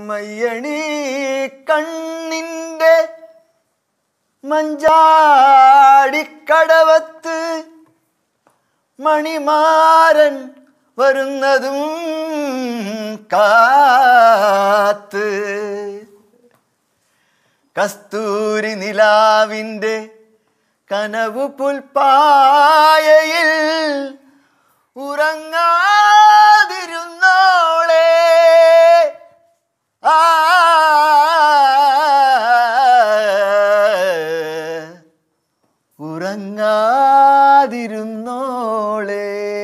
മയ്യണി കണ്ണിൻ്റെ മഞ്ചാടിക്കടവത്ത് മണിമാരൻ വരുന്നതും കാത്ത് കസ്തൂരി നിലാവിൻ്റെ കനവു പുൽപ്പായയിൽ ഉറങ്ങാതിരുന്നോളെ ആ ഉറങ്ങാതിരുന്നോളെ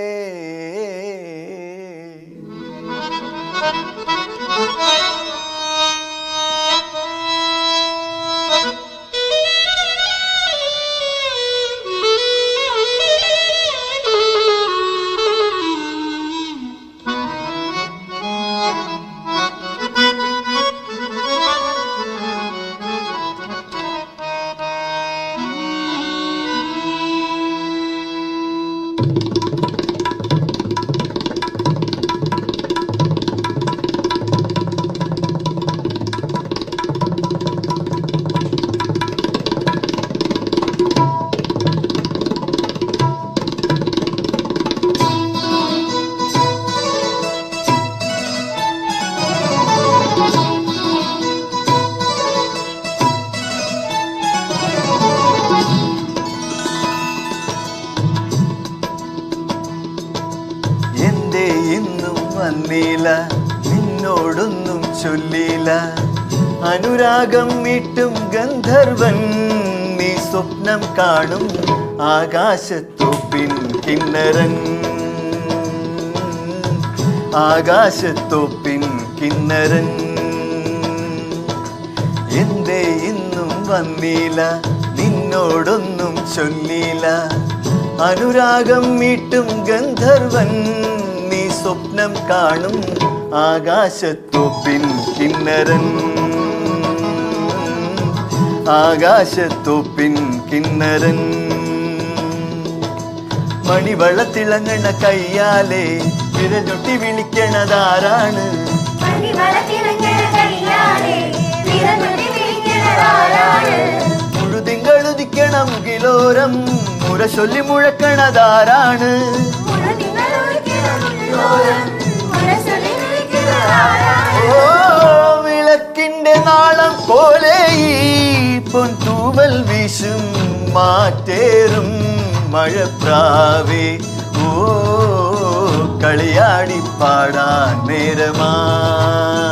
എന്റെ ഇന്നും വന്നില്ല നിന്നോടൊന്നും ചൊല്ലില്ല അനുരാഗം വീട്ടും ഗന്ധർവൻ നീ സ്വപ്നം കാണും ആകാശത്തോപ്പിൻ കിന്നരൻ ആകാശത്തോപ്പിൻ കിന്നരൻ എന്തേ ഇന്നും വന്നില്ല നിന്നോടൊന്നും ചൊല്ലില്ല അനുരാഗം മീട്ടും ഗന്ധർവൻ നീ സ്വപ്നം കാണും ആകാശത്തോപ്പിൻ കിന്നരൻ ആകാശത്തോപ്പിൻ കിന്നരൻ മണിവളത്തിളങ്ങണ കയ്യാലെ വിരലൊട്ടി വിളിക്കണതാരാണ് മുഴുതിങ്കളുദിക്കണം കിലോരം മുര ചൊല്ലി മുഴക്കണതാരാണ് ഓ വിളക്കിന്റെ നാളം പോലെ ഈ പൊൻതൂവൽ വീശും മാറ്റേറും മഴപ്രാവേ ഓ കളിയാടി പാടാൻ നേരമായി